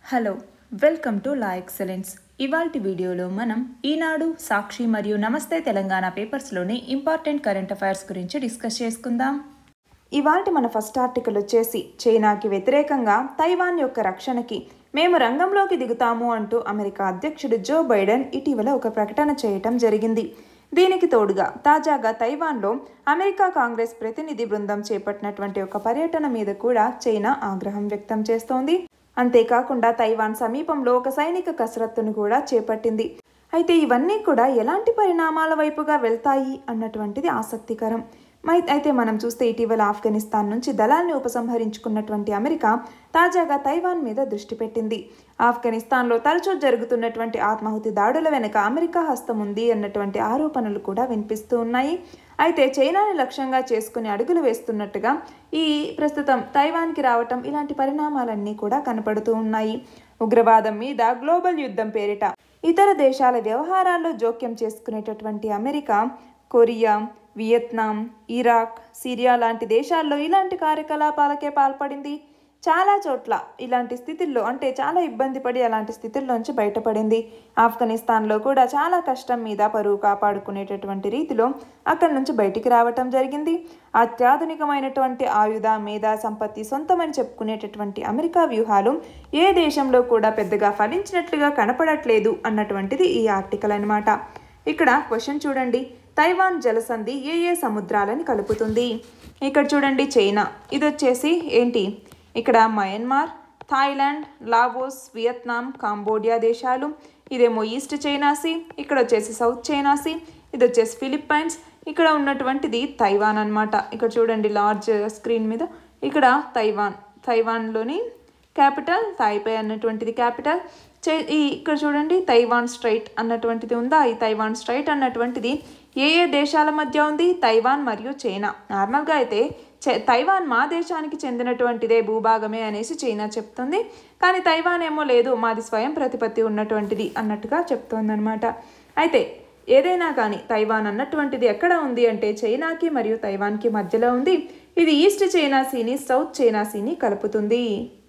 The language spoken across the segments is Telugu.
hello welcome to la excellence ఇవాల్టి వీడియోలో మనం ఈనాడు సాక్షి మరియు నమస్తే తెలంగాణ పేపర్స్లోని ఇంపార్టెంట్ కరెంట్ అఫైర్స్ గురించి డిస్కస్ చేసుకుందాం ఇవాల్టి మన ఫస్ట్ ఆర్టికల్ వచ్చేసి చైనాకి వ్యతిరేకంగా తైవాన్ యొక్క రక్షణకి మేము రంగంలోకి దిగుతాము అంటూ అమెరికా అధ్యక్షుడు జో బైడెన్ ఇటీవల ఒక ప్రకటన చేయటం జరిగింది దీనికి తోడుగా తాజాగా తైవాన్లో అమెరికా కాంగ్రెస్ ప్రతినిధి బృందం చేపట్టినటువంటి ఒక పర్యటన మీద కూడా చైనా ఆగ్రహం వ్యక్తం చేస్తోంది అంతేకాకుండా తైవాన్ సమీపంలో ఒక సైనిక కసరత్తును కూడా చేపట్టింది అయితే ఇవన్నీ కూడా ఎలాంటి పరిణామాల వైపుగా వెళ్తాయి అన్నటువంటిది ఆసక్తికరం మై అయితే మనం చూస్తే ఇటీవల ఆఫ్ఘనిస్తాన్ నుంచి దళాల్ని ఉపసంహరించుకున్నటువంటి అమెరికా తాజాగా తైవాన్ మీద దృష్టి పెట్టింది ఆఫ్ఘనిస్తాన్లో తరచూ జరుగుతున్నటువంటి ఆత్మాహుతి దాడుల వెనుక అమెరికా హస్తం ఉంది అన్నటువంటి ఆరోపణలు కూడా వినిపిస్తూ ఉన్నాయి అయితే చైనాని లక్ష్యంగా చేసుకుని అడుగులు వేస్తున్నట్టుగా ఈ ప్రస్తుతం తైవాన్కి రావటం ఇలాంటి పరిణామాలన్నీ కూడా కనపడుతూ ఉన్నాయి ఉగ్రవాదం మీద గ్లోబల్ యుద్ధం పేరిట ఇతర దేశాల వ్యవహారాల్లో జోక్యం చేసుకునేటటువంటి America Korea Vietnam Iraq Syria లాంటి దేశాల్లో ఇలాంటి కార్యకలాపాలకే పాల్పడింది చాలా చోట్ల ఇలాంటి స్థితిల్లో అంటే చాలా ఇబ్బంది పడి అలాంటి స్థితిల్లోంచి బయటపడింది ఆఫ్ఘనిస్తాన్లో కూడా చాలా కష్టం మీద పరువు కాపాడుకునేటటువంటి రీతిలో అక్కడి నుంచి బయటికి రావటం జరిగింది అత్యాధునికమైనటువంటి ఆయుధ మేధా సంపత్తి సొంతమని చెప్పుకునేటటువంటి అమెరికా వ్యూహాలు ఏ దేశంలో కూడా పెద్దగా ఫలించినట్లుగా కనపడట్లేదు అన్నటువంటిది ఈ ఆర్టికల్ అనమాట ఇక్కడ క్వశ్చన్ చూడండి తైవాన్ జలసంధి ఏ ఏ సముద్రాలని కలుపుతుంది ఇక్కడ చూడండి చైనా ఇది వచ్చేసి ఏంటి ఇక్కడ Myanmar Thailand Laos Vietnam Cambodia దేశాలు ఇదేమో ఈస్ట్ చైనా సీ ఇక్కడ వచ్చేసి సౌత్ చైనా సీ ఇది వచ్చేసి ఫిలిప్పైన్స్ ఇక్కడ ఉన్నటువంటిది తైవాన్ అనమాట ఇక్కడ చూడండి లార్జ్ స్క్రీన్ మీద ఇక్కడ తైవాన్ తైవాన్లోని క్యాపిటల్ తాయిపై అన్నటువంటిది క్యాపిటల్ చే ఈ ఇక్కడ చూడండి తైవాన్ స్ట్రైట్ అన్నటువంటిది ఉందా ఈ తైవాన్ స్ట్రైట్ అన్నటువంటిది ఏ ఏ దేశాల మధ్య ఉంది తైవాన్ మరియు చైనా నార్మల్గా అయితే తైవాన్ మా దేశానికి చెందినటువంటిదే భూభాగమే అనేసి చైనా చెప్తుంది కానీ తైవాన్ ఏమో లేదు మాది స్వయం ప్రతిపత్తి ఉన్నటువంటిది అన్నట్టుగా చెప్తోందనమాట అయితే ఏదైనా కానీ తైవాన్ అన్నటువంటిది ఎక్కడ ఉంది అంటే చైనాకి మరియు తైవాన్కి మధ్యలో ఉంది ఇది ఈస్ట్ చైనా సీని సౌత్ చైనా సీని కలుపుతుంది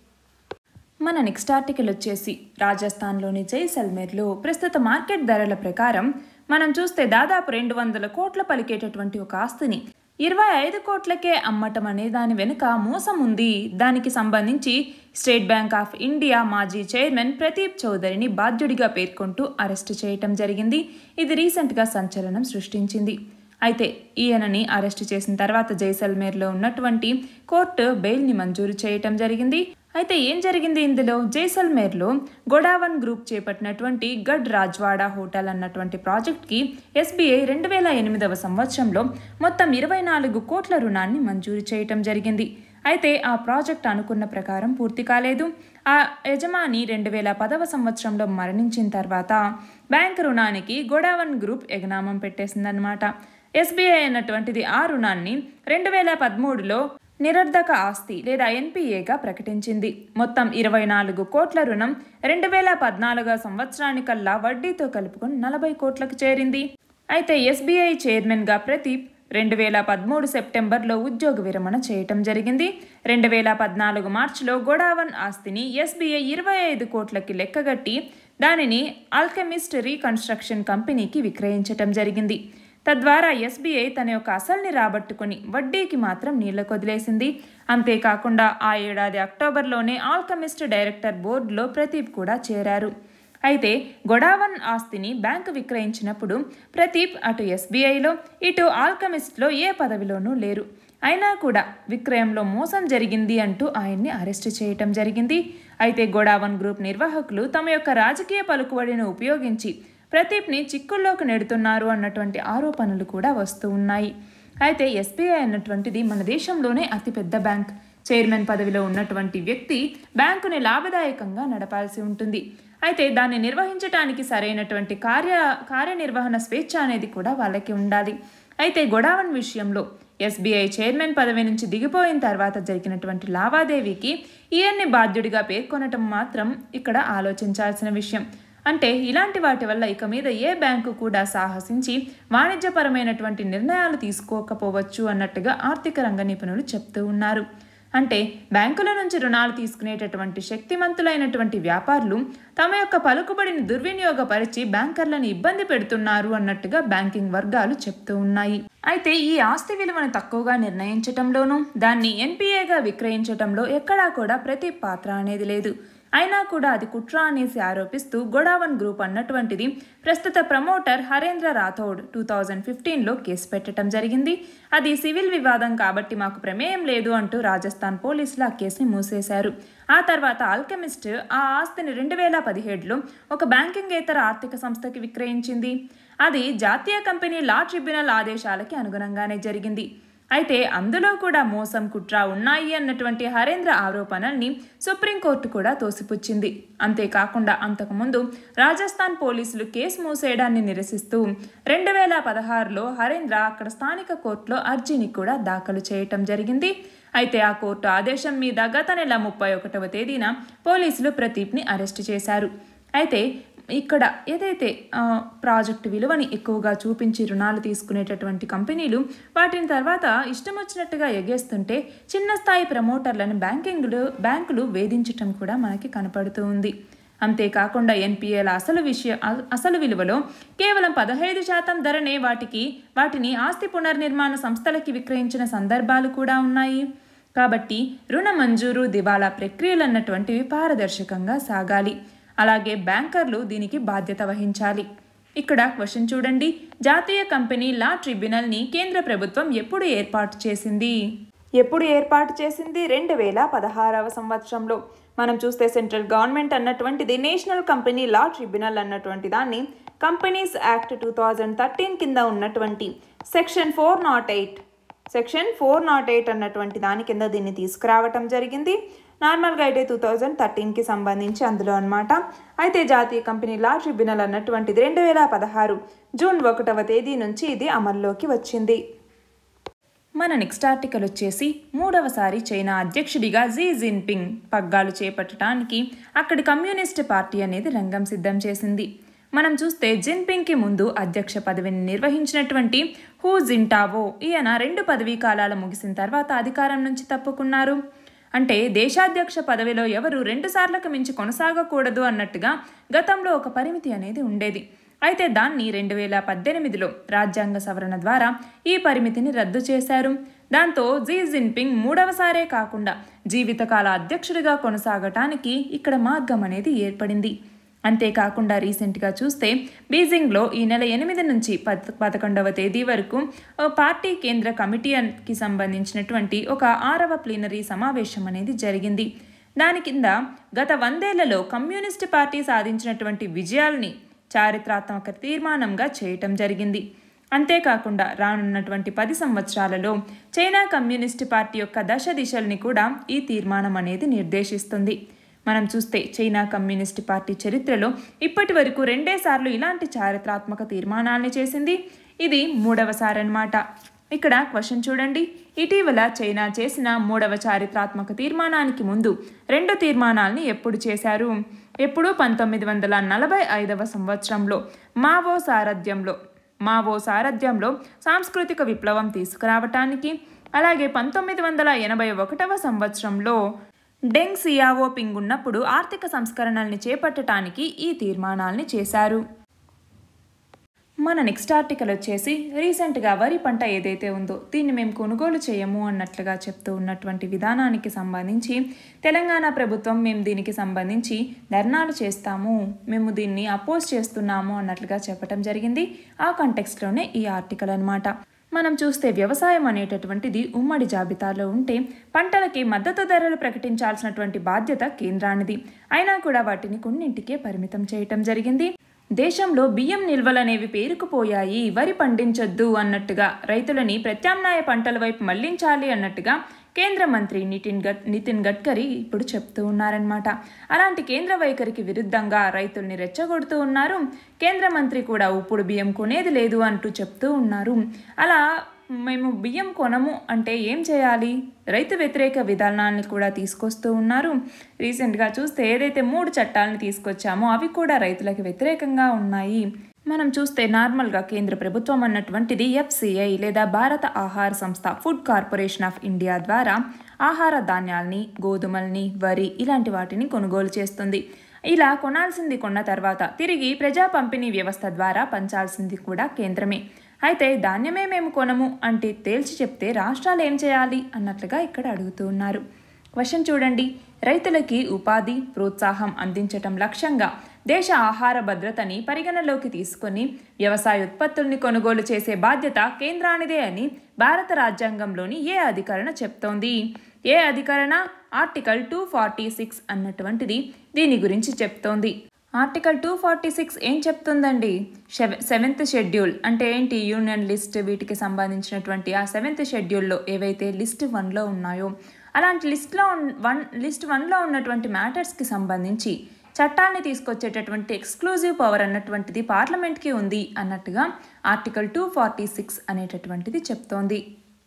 మన నెక్స్ట్ ఆర్టికల్ వచ్చేసి రాజస్థాన్లోని జైసల్మేర్లో ప్రస్తుత మార్కెట్ ధరల ప్రకారం మనం చూస్తే దాదాపు రెండు వందల కోట్ల పలికేటటువంటి ఒక ఆస్తిని ఇరవై ఐదు కోట్లకే అమ్మటం అనే దాని వెనుక మోసం ఉంది దానికి సంబంధించి స్టేట్ బ్యాంక్ ఆఫ్ ఇండియా మాజీ చైర్మన్ ప్రదీప్ చౌదరిని బాధ్యుడిగా పేర్కొంటూ అరెస్టు చేయటం జరిగింది ఇది రీసెంట్గా సంచలనం సృష్టించింది అయితే ఈయనని అరెస్టు చేసిన తర్వాత జైసల్మేర్లో ఉన్నటువంటి కోర్టు బెయిల్ని మంజూరు చేయటం జరిగింది అయితే ఏం జరిగింది ఇందులో జైసల్మేర్లో గోడావన్ గ్రూప్ చేపట్టినటువంటి గడ్ రాజ్వాడా హోటల్ అన్నటువంటి ప్రాజెక్ట్కి ఎస్బీఐ రెండు వేల ఎనిమిదవ సంవత్సరంలో మొత్తం ఇరవై నాలుగు కోట్ల రుణాన్ని మంజూరు చేయటం జరిగింది అయితే ఆ ప్రాజెక్ట్ అనుకున్న ప్రకారం పూర్తి కాలేదు ఆ యజమాని రెండు వేల పదవ సంవత్సరంలో మరణించిన తర్వాత బ్యాంక్ రుణానికి గోడావన్ గ్రూప్ ఎగనామం పెట్టేసిందనమాట ఎస్బీఐ అన్నటువంటిది ఆ రుణాన్ని రెండు వేల పదమూడులో నిరర్ధక ఆస్తి లేదా ఎన్పిఏగా ప్రకటించింది మొత్తం ఇరవై నాలుగు కోట్ల రుణం రెండు వేల పద్నాలుగో సంవత్సరానికల్లా వడ్డీతో కలుపుకొని నలభై కోట్లకు చేరింది అయితే ఎస్బీఐ చైర్మన్గా ప్రదీప్ రెండు వేల పదమూడు సెప్టెంబర్లో ఉద్యోగ విరమణ చేయటం జరిగింది రెండు వేల పద్నాలుగు మార్చిలో గోడావన్ ఆస్తిని ఎస్బీఐ ఇరవై ఐదు కోట్లకి లెక్కగట్టి దానిని ఆల్కెమిస్ట్ రీకన్స్ట్రక్షన్ కంపెనీకి విక్రయించటం జరిగింది తద్వారా ఎస్బీఐ తన యొక్క అసల్ని రాబట్టుకుని వడ్డీకి మాత్రం నీళ్లకు వదిలేసింది అంతేకాకుండా ఆ ఏడాది అక్టోబర్లోనే ఆల్కమిస్ట్ డైరెక్టర్ బోర్డులో ప్రదీప్ కూడా చేరారు అయితే గొడావన్ ఆస్తిని బ్యాంకు విక్రయించినప్పుడు ప్రదీప్ అటు ఎస్బీఐలో ఇటు ఆల్కమిస్ట్లో ఏ పదవిలోనూ లేరు అయినా కూడా విక్రయంలో మోసం జరిగింది అంటూ ఆయన్ని అరెస్టు చేయటం జరిగింది అయితే గోడావన్ గ్రూప్ నిర్వాహకులు తమ యొక్క రాజకీయ పలుకుబడిని ఉపయోగించి ప్రదీప్ని చిక్కుల్లోకి నెడుతున్నారు అన్నటువంటి ఆరోపణలు కూడా వస్తూ ఉన్నాయి అయితే ఎస్బీఐ అన్నటువంటిది మన దేశంలోనే అతిపెద్ద బ్యాంక్ చైర్మన్ పదవిలో ఉన్నటువంటి వ్యక్తి బ్యాంకుని లాభదాయకంగా నడపాల్సి ఉంటుంది అయితే దాన్ని నిర్వహించడానికి సరైనటువంటి కార్య కార్యనిర్వహణ స్వేచ్ఛ అనేది కూడా వాళ్ళకి ఉండాలి అయితే గొడావన్ విషయంలో ఎస్బీఐ చైర్మన్ పదవి నుంచి దిగిపోయిన తర్వాత జరిగినటువంటి లావాదేవీకి ఈయన్ని బాధ్యుడిగా పేర్కొనటం మాత్రం ఇక్కడ ఆలోచించాల్సిన విషయం అంటే ఇలాంటి వాటి వల్ల ఇక మీద ఏ బ్యాంకు కూడా సాహసించి వాణిజ్యపరమైనటువంటి నిర్ణయాలు తీసుకోకపోవచ్చు అన్నట్టుగా ఆర్థిక రంగ నిపుణులు చెప్తూ ఉన్నారు అంటే బ్యాంకుల నుంచి రుణాలు తీసుకునేటటువంటి శక్తిమంతులైనటువంటి వ్యాపారులు తమ యొక్క పలుకుబడిని దుర్వినియోగపరిచి బ్యాంకర్లను ఇబ్బంది పెడుతున్నారు అన్నట్టుగా బ్యాంకింగ్ వర్గాలు చెప్తూ ఉన్నాయి అయితే ఈ ఆస్తి విలువను తక్కువగా నిర్ణయించటంలోనూ దాన్ని ఎన్పిఏగా విక్రయించటంలో ఎక్కడా కూడా ప్రతి పాత్ర అనేది లేదు అయినా కూడా అది కుట్ర అనేసి ఆరోపిస్తూ గొడావన్ గ్రూప్ అన్నటువంటిది ప్రస్తుత promoter Harendra Rathod two thousand ఫిఫ్టీన్లో కేసు పెట్టడం జరిగింది అది సివిల్ వివాదం కాబట్టి మాకు ప్రమేయం లేదు అంటూ రాజస్థాన్ పోలీసులు ఆ కేసుని మూసేశారు ఆ తర్వాత ఆల్కెమిస్ట్ ఆ ఆస్తిని రెండు వేల పదిహేడులో ఒక బ్యాంకింగేతర ఆర్థిక సంస్థకి విక్రయించింది అది జాతీయ కంపెనీ లా ట్రిబ్యునల్ ఆదేశాలకి అనుగుణంగానే జరిగింది అయితే అందులో కూడా మోసం కుట్ర ఉన్నాయి అన్నటువంటి హరేంద్ర ఆరోపణల్ని సుప్రీంకోర్టు కూడా తోసిపుచ్చింది అంతేకాకుండా అంతకుముందు రాజస్థాన్ పోలీసులు కేసు మూసేయడాన్ని నిరసిస్తూ రెండు వేల పదహారులో హరేంద్ర అక్కడ స్థానిక కోర్టులో అర్జీని కూడా దాఖలు చేయటం జరిగింది అయితే ఆ కోర్టు ఆదేశం మీద గత నెల ముప్పై ఒకటవ తేదీన పోలీసులు ప్రదీప్ని అరెస్టు చేశారు అయితే ఇక్కడ ఏదైతే ఆ, ప్రాజెక్టు విలువని ఎక్కువగా చూపించి రుణాలు తీసుకునేటటువంటి కంపెనీలు వాటిని తర్వాత ఇష్టం వచ్చినట్టుగా ఎగేస్తుంటే చిన్న స్థాయి ప్రమోటర్లను బ్యాంకింగ్లు బ్యాంకులు వేధించటం కూడా మనకి కనపడుతూ ఉంది అంతేకాకుండా ఎన్పిఏల అసలు విషయ అ- అసలు విలువలో కేవలం పదహైదు శాతం ధరనే వాటికి వాటిని ఆస్తి పునర్నిర్మాణ సంస్థలకి విక్రయించిన సందర్భాలు కూడా ఉన్నాయి కాబట్టి రుణ మంజూరు దివాలా ప్రక్రియలు అన్నటువంటివి పారదర్శకంగా సాగాలి అలాగే బ్యాంకర్లు దీనికి బాధ్యత వహించాలి ఇక్కడ క్వశ్చన్ చూడండి జాతీయ కంపెనీ లా ట్రిబ్యునల్ని కేంద్ర ప్రభుత్వం ఎప్పుడు ఏర్పాటు చేసింది ఎప్పుడు ఏర్పాటు చేసింది రెండు వేల పదహారవ సంవత్సరంలో మనం చూస్తే సెంట్రల్ గవర్నమెంట్ అన్నటువంటిది నేషనల్ కంపెనీ లా ట్రిబ్యునల్ అన్నటువంటి దాన్ని companies act two thousand thirteen కింద ఉన్నటువంటి section four nought eight section four nought eight అన్నటువంటి దాని కింద దీన్ని తీసుకురావటం జరిగింది నార్మల్గా అయితే టూ థౌజండ్ థర్టీన్కి సంబంధించి అందులో అనమాట అయితే జాతీయ కంపెనీ లా ట్రిబ్యునల్ అన్నటువంటిది రెండు వేల పదహారు జూన్ ఒకటవ తేదీ నుంచి ఇది అమల్లోకి వచ్చింది మన నెక్స్ట్ ఆర్టికల్ వచ్చేసి మూడవసారి చైనా అధ్యక్షుడిగా జీ జిన్పింగ్ పగ్గాలు చేపట్టడానికి అక్కడి కమ్యూనిస్ట్ పార్టీ అనేది రంగం సిద్ధం చేసింది మనం చూస్తే జిన్పింగ్కి ముందు అధ్యక్ష పదవిని నిర్వహించినటువంటి హూ జింటావో ఈయన రెండు పదవీ కాలాలు ముగిసిన తర్వాత అధికారం నుంచి తప్పుకున్నారు అంటే దేశాధ్యక్ష పదవిలో ఎవరు రెండు సార్లకు మించి కొనసాగకూడదు అన్నట్టుగా గతంలో ఒక పరిమితి అనేది ఉండేది అయితే దాన్ని రెండు వేల పద్దెనిమిదిలో రాజ్యాంగ సవరణ ద్వారా ఈ పరిమితిని రద్దు చేశారు దాంతో జీ జిన్పింగ్ మూడవసారే కాకుండా జీవితకాల అధ్యక్షుడిగా కొనసాగటానికి ఇక్కడ మార్గం అనేది ఏర్పడింది అంతేకాకుండా రీసెంట్గా చూస్తే బీజింగ్లో ఈ నెల ఎనిమిది నుంచి పద్ పదకొండవ తేదీ వరకు ఓ పార్టీ కేంద్ర కమిటీకి సంబంధించినటువంటి ఒక ఆరవ ప్లీనరీ సమావేశం అనేది జరిగింది దాని కింద గత వందేళ్లలో కమ్యూనిస్ట్ పార్టీ సాధించినటువంటి విజయాల్ని చారిత్రాత్మక తీర్మానంగా చేయటం జరిగింది అంతేకాకుండా రానున్నటువంటి పది సంవత్సరాలలో చైనా కమ్యూనిస్ట్ పార్టీ యొక్క దశ దిశల్ని కూడా ఈ తీర్మానం అనేది నిర్దేశిస్తుంది మనం చూస్తే చైనా కమ్యూనిస్ట్ పార్టీ చరిత్రలో ఇప్పటి వరకు రెండేసార్లు ఇలాంటి చారిత్రాత్మక తీర్మానాల్ని చేసింది ఇది మూడవసారి అన్నమాట ఇక్కడ క్వశ్చన్ చూడండి ఇటీవల చైనా చేసిన మూడవ చారిత్రాత్మక తీర్మానానికి ముందు రెండు తీర్మానాల్ని ఎప్పుడు చేశారు ఎప్పుడు పంతొమ్మిది వందల నలభై ఐదవ సంవత్సరంలో మావో సారథ్యంలో మావో సారథ్యంలో సాంస్కృతిక విప్లవం తీసుకురావటానికి అలాగే పంతొమ్మిది వందల ఎనభై ఒకటవ సంవత్సరంలో డెంగ్ సియావోపింగ్ ఉన్నప్పుడు ఆర్థిక సంస్కరణల్ని చేపట్టడానికి ఈ తీర్మానాల్ని చేశారు మన నెక్స్ట్ ఆర్టికల్ వచ్చేసి రీసెంట్గా వరి పంట ఏదైతే ఉందో దీన్ని మేము కొనుగోలు చేయము అన్నట్లుగా చెప్తూ ఉన్నటువంటి విధానానికి సంబంధించి తెలంగాణ ప్రభుత్వం మేము దీనికి సంబంధించి ధర్నాలు చేస్తాము మేము దీన్ని అపోజ్ చేస్తున్నాము అన్నట్లుగా చెప్పడం జరిగింది ఆ కంటెక్స్ట్లోనే ఈ ఆర్టికల్ అన్నమాట మనం చూస్తే వ్యవసాయం అనేటటువంటిది ఉమ్మడి జాబితాలో ఉంటే పంటలకి మద్దతు ధరలు ప్రకటించాల్సినటువంటి బాధ్యత కేంద్రానిది అయినా కూడా వాటిని కొన్నింటికే పరిమితం చేయటం జరిగింది దేశంలో బియ్యం నిల్వలనేవి పేరుకుపోయాయి వరి పండించొద్దు అన్నట్టుగా రైతులని ప్రత్యామ్నాయ పంటల వైపు మళ్లించాలి అన్నట్టుగా కేంద్ర మంత్రి నితిన్ గడ్ నితిన్ గడ్కరీ ఇప్పుడు చెప్తూ ఉన్నారనమాట అలాంటి కేంద్ర వైఖరికి విరుద్ధంగా రైతుల్ని రెచ్చగొడుతూ ఉన్నారు కేంద్ర మంత్రి కూడా ఇప్పుడు బియ్యం కొనేది లేదు అంటూ చెప్తూ ఉన్నారు అలా మేము బియ్యం కొనము అంటే ఏం చేయాలి రైతు వ్యతిరేక విధానాన్ని కూడా తీసుకొస్తూ ఉన్నారు రీసెంట్గా చూస్తే ఏదైతే మూడు చట్టాలను తీసుకొచ్చామో అవి కూడా రైతులకు వ్యతిరేకంగా ఉన్నాయి మనం చూస్తే నార్మల్గా కేంద్ర ప్రభుత్వం అన్నటువంటిది ఎఫ్సిఐ లేదా భారత ఆహార సంస్థ ఫుడ్ కార్పొరేషన్ ఆఫ్ ఇండియా ద్వారా ఆహార ధాన్యాల్ని గోధుమల్ని వరి ఇలాంటి వాటిని కొనుగోలు చేస్తుంది ఇలా కొనాల్సింది కొన్న తర్వాత తిరిగి ప్రజా పంపిణీ వ్యవస్థ ద్వారా పంచాల్సింది కూడా కేంద్రమే అయితే ధాన్యమే మేము కొనము అంటే తేల్చి చెప్తే రాష్ట్రాలు ఏం చేయాలి అన్నట్లుగా ఇక్కడ అడుగుతూ ఉన్నారు క్వశ్చన్ చూడండి రైతులకి ఉపాధి ప్రోత్సాహం అందించటం లక్ష్యంగా దేశ ఆహార భద్రతని పరిగణలోకి తీసుకొని వ్యవసాయ ఉత్పత్తుల్ని కొనుగోలు చేసే బాధ్యత కేంద్రానిదే అని భారత రాజ్యాంగంలోని ఏ అధికరణ చెప్తోంది ఏ అధికరణ ఆర్టికల్ టూ ఫార్టీ సిక్స్ అన్నటువంటిది దీని గురించి చెప్తోంది ఆర్టికల్ టూ ఫార్టీ సిక్స్ ఏం చెప్తుందండి సెవెంత్ షెడ్యూల్ అంటే ఏంటి యూనియన్ లిస్ట్ వీటికి సంబంధించినటువంటి ఆ సెవెంత్ షెడ్యూల్లో ఏవైతే లిస్ట్ వన్లో ఉన్నాయో అలాంటి లిస్ట్లో వన్ లిస్ట్ వన్లో ఉన్నటువంటి మ్యాటర్స్కి సంబంధించి చట్టాన్ని తీసుకొచ్చేటటువంటి ఎక్స్క్లూజివ్ పవర్ అన్నటువంటిది పార్లమెంట్కి ఉంది అన్నట్టుగా ఆర్టికల్ టూ ఫార్టీ సిక్స్ అనేటటువంటిది చెప్తోంది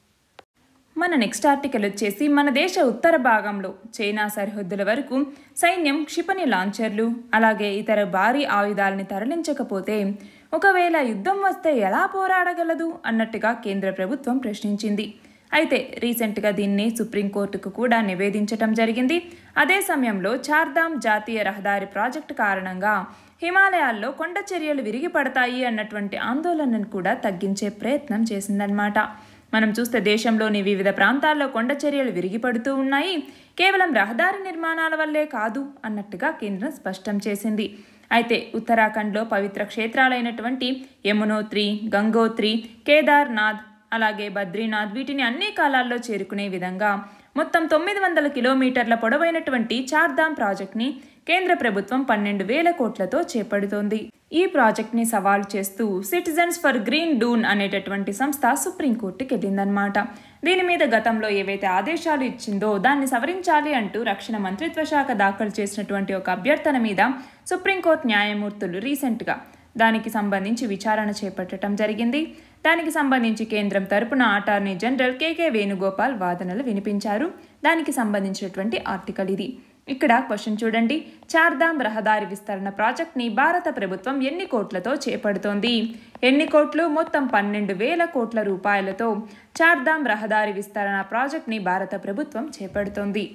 మన నెక్స్ట్ ఆర్టికల్ వచ్చేసి మన దేశ ఉత్తర భాగంలో చైనా సరిహద్దుల వరకు సైన్యం క్షిపణి లాంచర్లు అలాగే ఇతర భారీ ఆయుధాలని తరలించకపోతే ఒకవేళ యుద్ధం వస్తే ఎలా పోరాడగలదు అన్నట్టుగా కేంద్ర ప్రభుత్వం ప్రశ్నించింది అయితే రీసెంట్గా దీన్ని సుప్రీంకోర్టుకు కూడా నివేదించటం జరిగింది అదే సమయంలో చార్ధామ్ జాతీయ రహదారి ప్రాజెక్టు కారణంగా హిమాలయాల్లో కొండ చర్యలు విరిగిపడతాయి అన్నటువంటి ఆందోళనను కూడా తగ్గించే ప్రయత్నం చేసిందన్నమాట మనం చూస్తే దేశంలోని వివిధ ప్రాంతాల్లో కొండ చర్యలు విరిగిపడుతూ ఉన్నాయి కేవలం రహదారి నిర్మాణాల వల్లే కాదు అన్నట్టుగా కేంద్రం స్పష్టం చేసింది అయితే ఉత్తరాఖండ్లో పవిత్ర క్షేత్రాలైనటువంటి యమునోత్రి గంగోత్రి కేదార్నాథ్ అలాగే బద్రీనాథ్ వీటిని అన్ని కాలాల్లో చేరుకునే విధంగా మొత్తం తొమ్మిది వందల కిలోమీటర్ల పొడవైనటువంటి చార్ధామ్ ప్రాజెక్ట్ని కేంద్ర ప్రభుత్వం పన్నెండు వేల కోట్లతో చేపడుతోంది ఈ ప్రాజెక్ట్ని సవాల్ చేస్తూ సిటిజన్స్ ఫర్ గ్రీన్ డూన్ అనేటటువంటి సంస్థ సుప్రీంకోర్టుకి వెళ్ళిందనమాట దీని మీద గతంలో ఏవైతే ఆదేశాలు ఇచ్చిందో దాన్ని సవరించాలి అంటూ రక్షణ మంత్రిత్వ శాఖ దాఖలు చేసినటువంటి ఒక అభ్యర్థన మీద సుప్రీంకోర్టు న్యాయమూర్తులు రీసెంట్గా దానికి సంబంధించి విచారణ చేపట్టడం జరిగింది దానికి సంబంధించి కేంద్రం తరపున అటార్నీ జనరల్ కేకే వేణుగోపాల్ వాదనలు వినిపించారు దానికి సంబంధించినటువంటి ఆర్టికల్ ఇది ఇక్కడ క్వశ్చన్ చూడండి చార్ధామ్ రహదారి విస్తరణ ప్రాజెక్ట్ని భారత ప్రభుత్వం ఎన్ని కోట్లతో చేపడుతోంది ఎన్ని కోట్లు మొత్తం పన్నెండు వేల కోట్ల రూపాయలతో చార్ధామ్ రహదారి విస్తరణ ప్రాజెక్ట్ని భారత ప్రభుత్వం చేపడుతోంది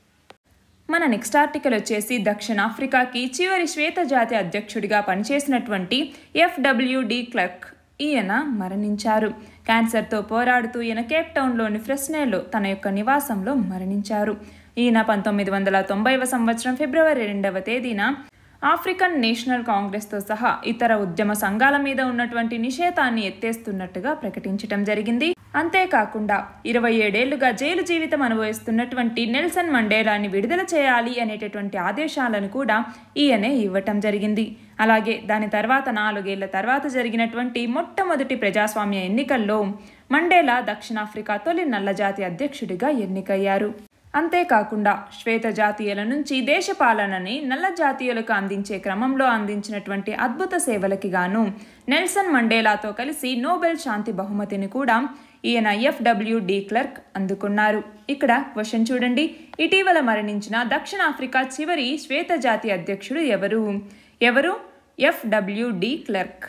మన నెక్స్ట్ ఆర్టికల్ వచ్చేసి దక్షిణాఫ్రికాకి చివరి శ్వేత జాతి అధ్యక్షుడిగా పనిచేసినటువంటి ఎఫ్డబ్ల్యూడి క్లర్క్ ఈయన మరణించారు క్యాన్సర్తో పోరాడుతూ ఈయన కేప్ టౌన్లోని ఫ్రెస్నేలో తన యొక్క నివాసంలో మరణించారు ఈయన పంతొమ్మిది వందల తొంభైవ సంవత్సరం ఫిబ్రవరి రెండవ తేదీన ఆఫ్రికన్ నేషనల్ కాంగ్రెస్తో సహా ఇతర ఉద్యమ సంఘాల మీద ఉన్నటువంటి నిషేధాన్ని ఎత్తేస్తున్నట్టుగా ప్రకటించడం జరిగింది అంతేకాకుండా ఇరవై ఏడేళ్లుగా జైలు జీవితం అనుభవిస్తున్నటువంటి నెల్సన్ మండేలాని విడుదల చేయాలి అనేటటువంటి ఆదేశాలను కూడా ఈయనే ఇవ్వటం జరిగింది అలాగే దాని తర్వాత నాలుగేళ్ల తర్వాత జరిగినటువంటి మొట్టమొదటి ప్రజాస్వామ్య ఎన్నికల్లో మండేలా దక్షిణాఫ్రికా తొలి నల్లజాతి అధ్యక్షుడిగా ఎన్నికయ్యారు అంతేకాకుండా శ్వేత జాతీయుల నుంచి దేశ పాలనని నల్ల జాతీయులకు అందించే క్రమంలో అందించినటువంటి అద్భుత సేవలకి గాను నెల్సన్ మండేలాతో కలిసి నోబెల్ శాంతి బహుమతిని కూడా ఈయన ఎఫ్డబ్ల్యూ డి క్లర్క్ అందుకున్నారు ఇక్కడ క్వశ్చన్ చూడండి ఇటీవల మరణించిన దక్షిణాఫ్రికా చివరి శ్వేత జాతి అధ్యక్షుడు ఎవరు ఎవరు ఎఫ్డబ్ల్యూ డి క్లర్క్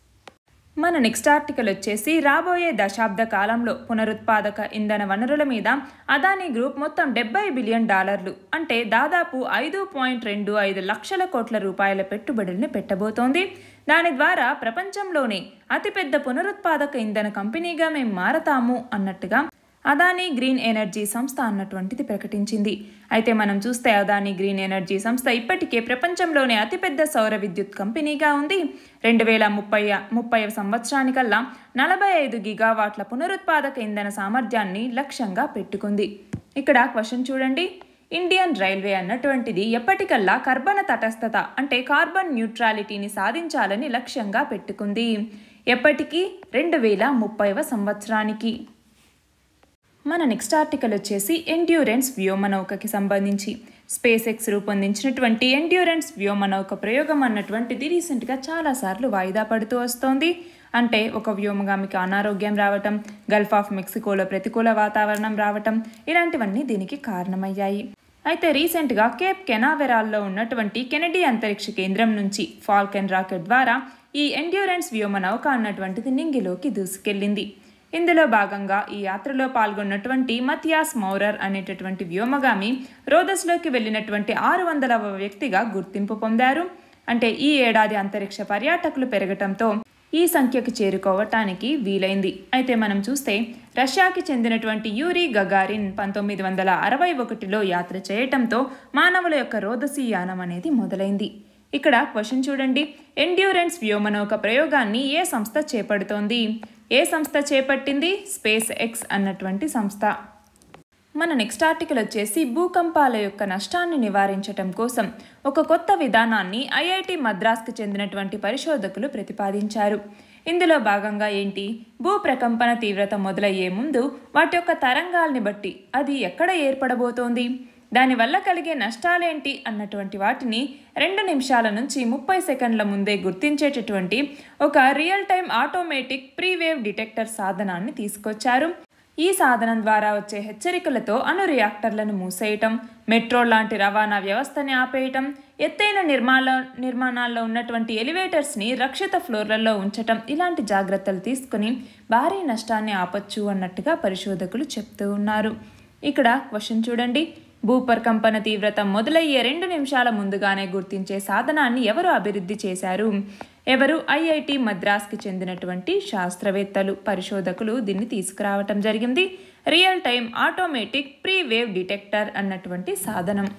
మన నెక్స్ట్ ఆర్టికల్ వచ్చేసి రాబోయే దశాబ్ద కాలంలో పునరుత్పాదక ఇంధన వనరుల మీద అదానీ గ్రూప్ మొత్తం డెబ్బై బిలియన్ డాలర్లు అంటే దాదాపు ఐదు పాయింట్ రెండు ఐదు లక్షల కోట్ల రూపాయల పెట్టుబడుల్ని పెట్టబోతోంది దాని ద్వారా ప్రపంచంలోనే అతిపెద్ద పునరుత్పాదక ఇంధన కంపెనీగా మేము మారతాము అన్నట్టుగా అదానీ గ్రీన్ ఎనర్జీ సంస్థ అన్నటువంటిది ప్రకటించింది అయితే మనం చూస్తే అదానీ గ్రీన్ ఎనర్జీ సంస్థ ఇప్పటికే ప్రపంచంలోనే అతిపెద్ద సౌర విద్యుత్ కంపెనీగా ఉంది రెండు వేల ముప్పై ముప్పై సంవత్సరానికల్లా నలభై ఐదు గిగావాట్ల పునరుత్పాదక ఇంధన సామర్థ్యాన్ని లక్ష్యంగా పెట్టుకుంది ఇక్కడ క్వశ్చన్ చూడండి ఇండియన్ రైల్వే అన్నటువంటిది ఎప్పటికల్లా కర్బన తటస్థత అంటే కార్బన్ న్యూట్రాలిటీని సాధించాలని లక్ష్యంగా పెట్టుకుంది ఎప్పటికీ రెండు వేల ముప్పైవ సంవత్సరానికి మన నెక్స్ట్ ఆర్టికల్ వచ్చేసి ఎండ్యూరెన్స్ వ్యోమనౌకకి సంబంధించి స్పేస్ ఎక్స్ రూపొందించినటువంటి ఎండ్యూరెన్స్ వ్యోమనౌక ప్రయోగం అన్నటువంటిది రీసెంట్గా చాలాసార్లు వాయిదా పడుతూ వస్తోంది అంటే ఒక వ్యోమగామికి అనారోగ్యం రావటం గల్ఫ్ ఆఫ్ మెక్సికోలో ప్రతికూల వాతావరణం రావటం ఇలాంటివన్నీ దీనికి కారణమయ్యాయి అయితే రీసెంట్గా కేప్ కెనావెరాల్లో ఉన్నటువంటి కెనడీ అంతరిక్ష కేంద్రం నుంచి ఫాల్కన్ రాకెట్ ద్వారా ఈ ఎండ్యూరెన్స్ వ్యోమనౌక అన్నటువంటిది నింగిలోకి దూసుకెళ్ళింది ఇందులో భాగంగా ఈ యాత్రలో పాల్గొన్నటువంటి మతియాస్ మౌరర్ అనేటటువంటి వ్యోమగామి రోదస్లోకి వెళ్ళినటువంటి ఆరు వందలవ వ్యక్తిగా గుర్తింపు పొందారు అంటే ఈ ఏడాది అంతరిక్ష పర్యాటకులు పెరగటంతో ఈ సంఖ్యకు చేరుకోవటానికి వీలైంది అయితే మనం చూస్తే రష్యాకి చెందినటువంటి యూరీ గగారిన్ పంతొమ్మిది వందల అరవై ఒకటిలో యాత్ర చేయటంతో మానవుల యొక్క రోదసీ యానం అనేది మొదలైంది ఇక్కడ క్వశ్చన్ చూడండి ఎండ్యూరెన్స్ వ్యోమనౌక ప్రయోగాన్ని ఏ సంస్థ చేపడుతోంది ఏ సంస్థ చేపట్టింది స్పేస్ ఎక్స్ అన్నటువంటి సంస్థ మన నెక్స్ట్ ఆర్టికల్ వచ్చేసి భూకంపాల యొక్క నష్టాన్ని నివారించటం కోసం ఒక కొత్త విధానాన్ని ఐఐటి మద్రాస్కి చెందినటువంటి పరిశోధకులు ప్రతిపాదించారు ఇందులో భాగంగా ఏంటి భూ ప్రకంపన తీవ్రత మొదలయ్యే ముందు వాటి యొక్క తరంగాల్ని బట్టి అది ఎక్కడ ఏర్పడబోతోంది దానివల్ల కలిగే నష్టాలేంటి అన్నటువంటి వాటిని రెండు నిమిషాల నుంచి ముప్పై సెకండ్ల ముందే గుర్తించేటటువంటి ఒక real time automatic pre wave detector సాధనాన్ని తీసుకొచ్చారు ఈ సాధనం ద్వారా వచ్చే హెచ్చరికలతో అణు రియాక్టర్లను మూసేయటం మెట్రో లాంటి రవాణా వ్యవస్థని ఆపేయటం ఎత్తైన నిర్మాణ నిర్మాణాల్లో ఉన్నటువంటి ఎలివేటర్స్ని రక్షిత ఫ్లోర్లలో ఉంచటం ఇలాంటి జాగ్రత్తలు తీసుకుని భారీ నష్టాన్ని ఆపొచ్చు అన్నట్టుగా పరిశోధకులు చెప్తూ ఉన్నారు ఇక్కడ క్వశ్చన్ చూడండి భూపరికంపన తీవ్రత మొదలయ్యే రెండు నిమిషాల ముందుగానే గుర్తించే సాధనాన్ని ఎవరు అభివృద్ధి చేశారు ఎవరు ఐఐటి మద్రాస్కి చెందినటువంటి శాస్త్రవేత్తలు పరిశోధకులు దీన్ని తీసుకురావటం జరిగింది real time automatic pre wave detector అన్నటువంటి సాధనం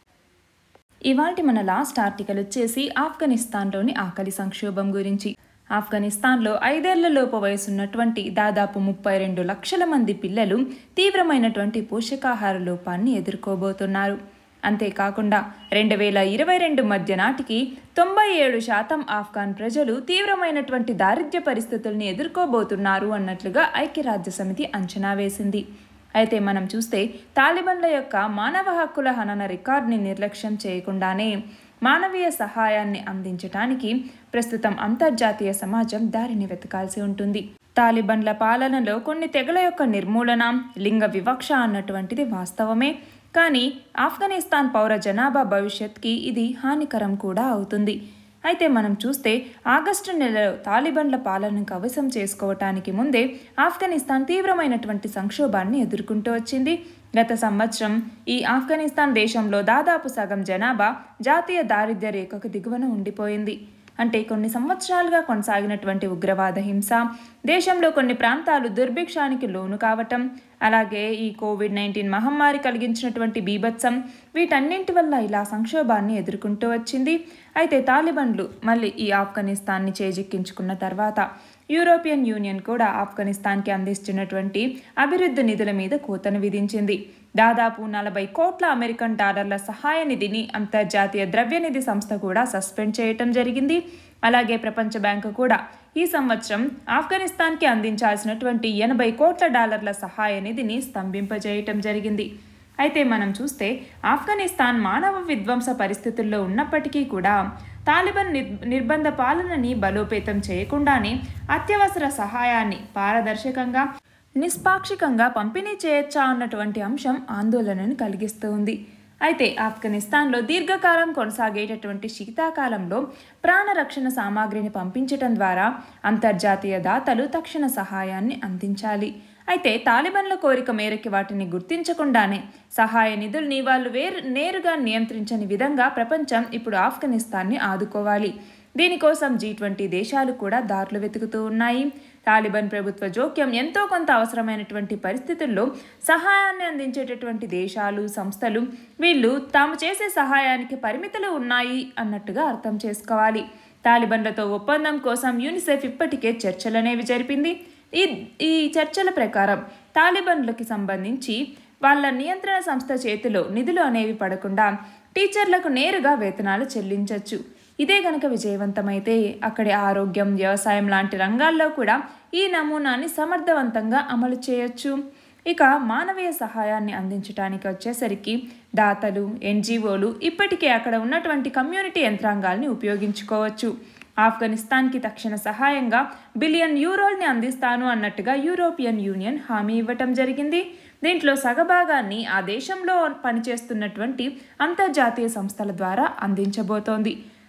ఇవాటి మన లాస్ట్ ఆర్టికల్ వచ్చేసి ఆఫ్ఘనిస్తాన్లోని ఆకలి సంక్షోభం గురించి ఆఫ్ఘనిస్తాన్లో ఐదేళ్లలోపు వయసున్నటువంటి దాదాపు ముప్పై రెండు లక్షల మంది పిల్లలు తీవ్రమైనటువంటి పోషకాహార లోపాన్ని ఎదుర్కోబోతున్నారు అంతేకాకుండా రెండు వేల ఇరవై రెండు మధ్య నాటికి తొంభై ఏడు శాతం ఆఫ్ఘాన్ ప్రజలు తీవ్రమైనటువంటి దారిద్ర్య పరిస్థితుల్ని ఎదుర్కోబోతున్నారు అన్నట్లుగా ఐక్యరాజ్య సమితి అంచనా వేసింది అయితే మనం చూస్తే తాలిబన్ల యొక్క మానవ హక్కుల హనన రికార్డుని నిర్లక్ష్యం చేయకుండానే మానవీయ సహాయాన్ని అందించటానికి ప్రస్తుతం అంతర్జాతీయ సమాజం దారిని వెతకాల్సి ఉంటుంది తాలిబన్ల పాలనలో కొన్ని తెగల యొక్క నిర్మూలన లింగ వివక్ష అన్నటువంటిది వాస్తవమే కానీ ఆఫ్ఘనిస్తాన్ పౌర జనాభా భవిష్యత్కి ఇది హానికరం కూడా అవుతుంది అయితే మనం చూస్తే ఆగస్టు నెలలో తాలిబన్ల పాలనను కవసం చేసుకోవటానికి ముందే ఆఫ్ఘనిస్తాన్ తీవ్రమైనటువంటి సంక్షోభాన్ని ఎదుర్కొంటూ వచ్చింది గత సంవత్సరం ఈ ఆఫ్ఘనిస్తాన్ దేశంలో దాదాపు సగం జనాభా జాతీయ దారిద్ర్య రేఖకు దిగువన ఉండిపోయింది అంటే కొన్ని సంవత్సరాలుగా కొనసాగినటువంటి ఉగ్రవాద హింస దేశంలో కొన్ని ప్రాంతాలు దుర్భిక్షానికి లోను కావటం అలాగే ఈ కోవిడ్ నైన్టీన్ మహమ్మారి కలిగించినటువంటి బీభత్సం వీటన్నింటి వల్ల ఇలా సంక్షోభాన్ని ఎదుర్కొంటూ వచ్చింది అయితే తాలిబన్లు మళ్ళీ ఈ ఆఫ్ఘనిస్తాన్ని చేజిక్కించుకున్న తర్వాత యూరోపియన్ యూనియన్ కూడా ఆఫ్ఘనిస్తాన్కి అందిస్తున్నటువంటి అభివృద్ధి నిధుల మీద కోతను విధించింది దాదాపు నలభై కోట్ల అమెరికన్ డాలర్ల సహాయ నిధిని అంతర్జాతీయ ద్రవ్యనిధి సంస్థ కూడా సస్పెండ్ చేయటం జరిగింది అలాగే ప్రపంచ బ్యాంకు కూడా ఈ సంవత్సరం ఆఫ్ఘనిస్తాన్కి అందించాల్సినటువంటి ఎనభై కోట్ల డాలర్ల సహాయ నిధిని స్తంభింపజేయటం జరిగింది అయితే మనం చూస్తే ఆఫ్ఘనిస్తాన్ మానవ విధ్వంస పరిస్థితుల్లో ఉన్నప్పటికీ కూడా తాలిబాన్ నిర్ నిర్బంధ పాలనని బలోపేతం చేయకుండానే అత్యవసర సహాయాన్ని పారదర్శకంగా నిష్పాక్షికంగా పంపిణీ చేయొచ్చా అన్నటువంటి అంశం ఆందోళనను కలిగిస్తూ ఉంది అయితే ఆఫ్ఘనిస్తాన్లో దీర్ఘకాలం కొనసాగేటటువంటి శీతాకాలంలో ప్రాణరక్షణ సామాగ్రిని పంపించటం ద్వారా అంతర్జాతీయ దాతలు తక్షణ సహాయాన్ని అందించాలి అయితే తాలిబాన్ల కోరిక మేరకు వాటిని గుర్తించకుండానే సహాయ నిధుల్ని వాళ్ళు వేరు నేరుగా నియంత్రించని విధంగా ప్రపంచం ఇప్పుడు ఆఫ్ఘనిస్తాన్ని ఆదుకోవాలి దీనికోసం జీ ట్వంటీ దేశాలు కూడా దారులు వెతుకుతూ ఉన్నాయి తాలిబాన్ ప్రభుత్వ జోక్యం ఎంతో కొంత అవసరమైనటువంటి పరిస్థితుల్లో సహాయాన్ని అందించేటటువంటి దేశాలు సంస్థలు వీళ్ళు తాము చేసే సహాయానికి పరిమితులు ఉన్నాయి అన్నట్టుగా అర్థం చేసుకోవాలి తాలిబాన్లతో ఒప్పందం కోసం యూనిసెఫ్ ఇప్పటికే చర్చలనేవి జరిపింది ఈ ఈ చర్చల ప్రకారం తాలిబాన్లకి సంబంధించి వాళ్ళ నియంత్రణ సంస్థ చేతిలో నిధులు అనేవి పడకుండా టీచర్లకు నేరుగా వేతనాలు చెల్లించవచ్చు ఇదే గనక విజయవంతమైతే అక్కడి ఆరోగ్యం వ్యవసాయం లాంటి రంగాల్లో కూడా ఈ నమూనాని సమర్థవంతంగా అమలు చేయొచ్చు ఇక మానవీయ సహాయాన్ని అందించడానికి వచ్చేసరికి దాతలు ఎన్జిఓలు ఇప్పటికే అక్కడ ఉన్నటువంటి కమ్యూనిటీ యంత్రాంగాల్ని ఉపయోగించుకోవచ్చు ఆఫ్ఘనిస్తాన్కి తక్షణ సహాయంగా బిలియన్ యూరోల్ని అందిస్తాను అన్నట్టుగా యూరోపియన్ యూనియన్ హామీ ఇవ్వటం జరిగింది దీంట్లో సగభాగాన్ని ఆ దేశంలో పనిచేస్తున్నటువంటి అంతర్జాతీయ సంస్థల ద్వారా అందించబోతోంది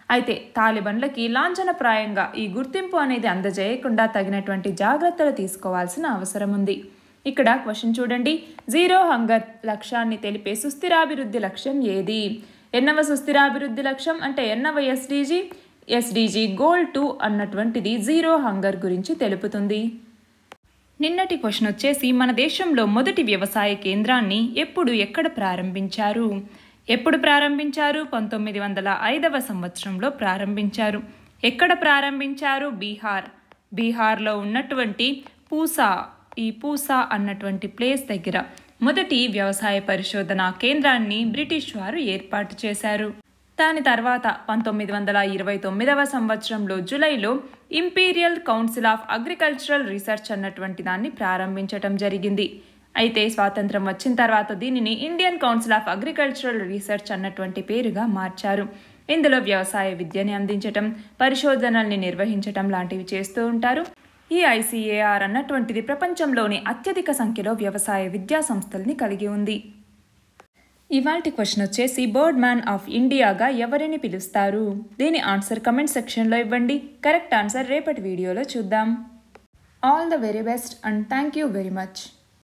అయితే తాలిబన్లకి లాంఛనప్రాయంగా ఈ గుర్తింపు అనేది అందజేయకుండా తగినటువంటి జాగ్రత్తలు తీసుకోవాల్సిన అవసరం ఉంది ఇక్కడ క్వశ్చన్ చూడండి జీరో హంగర్ లక్ష్యాన్ని తెలిపే సుస్థిరాభివృద్ధి లక్ష్యం ఏది ఎన్నవ సుస్థిరాభివృద్ధి లక్ష్యం అంటే ఎన్నవ ఎస్డీజీ ఎస్డీజీ గోల్ టూ అన్నటువంటిది జీరో హంగర్ గురించి తెలుపుతుంది నిన్నటి క్వశ్చన్ వచ్చేసి మన దేశంలో మొదటి వ్యవసాయ కేంద్రాన్ని ఎప్పుడు ఎక్కడ ప్రారంభించారు ఎప్పుడు ప్రారంభించారు పంతొమ్మిది వందల ఐదవ సంవత్సరంలో ప్రారంభించారు ఎక్కడ ప్రారంభించారు బీహార్ బీహార్లో ఉన్నటువంటి పూసా ఈ పూసా అన్నటువంటి ప్లేస్ దగ్గర మొదటి వ్యవసాయ పరిశోధన కేంద్రాన్ని బ్రిటిష్ వారు ఏర్పాటు చేశారు దాని తర్వాత పంతొమ్మిది వందల ఇరవై తొమ్మిదవ సంవత్సరంలో జూలైలో Imperial Council of Agricultural Research అన్నటువంటి దాన్ని ప్రారంభించటం జరిగింది అయితే స్వాతంత్రం వచ్చిన తర్వాత దీనిని Indian Council of Agricultural Research అన్నటువంటి పేరుగా మార్చారు ఇందులో వ్యవసాయ విద్యని అందించటం పరిశోధనల్ని నిర్వహించటం లాంటివి చేస్తూ ఉంటారు ఈ ఐసీఏఆర్ అన్నటువంటిది ప్రపంచంలోని అత్యధిక సంఖ్యలో వ్యవసాయ విద్యా సంస్థల్ని కలిగి ఉంది ఇవాల్టి క్వశ్చన్ వచ్చేసి బర్డ్ మ్యాన్ ఆఫ్ ఇండియాగా ఎవరిని పిలుస్తారు దీని ఆన్సర్ కమెంట్ సెక్షన్లో ఇవ్వండి కరెక్ట్ ఆన్సర్ రేపటి వీడియోలో చూద్దాం all the very best and thank you very much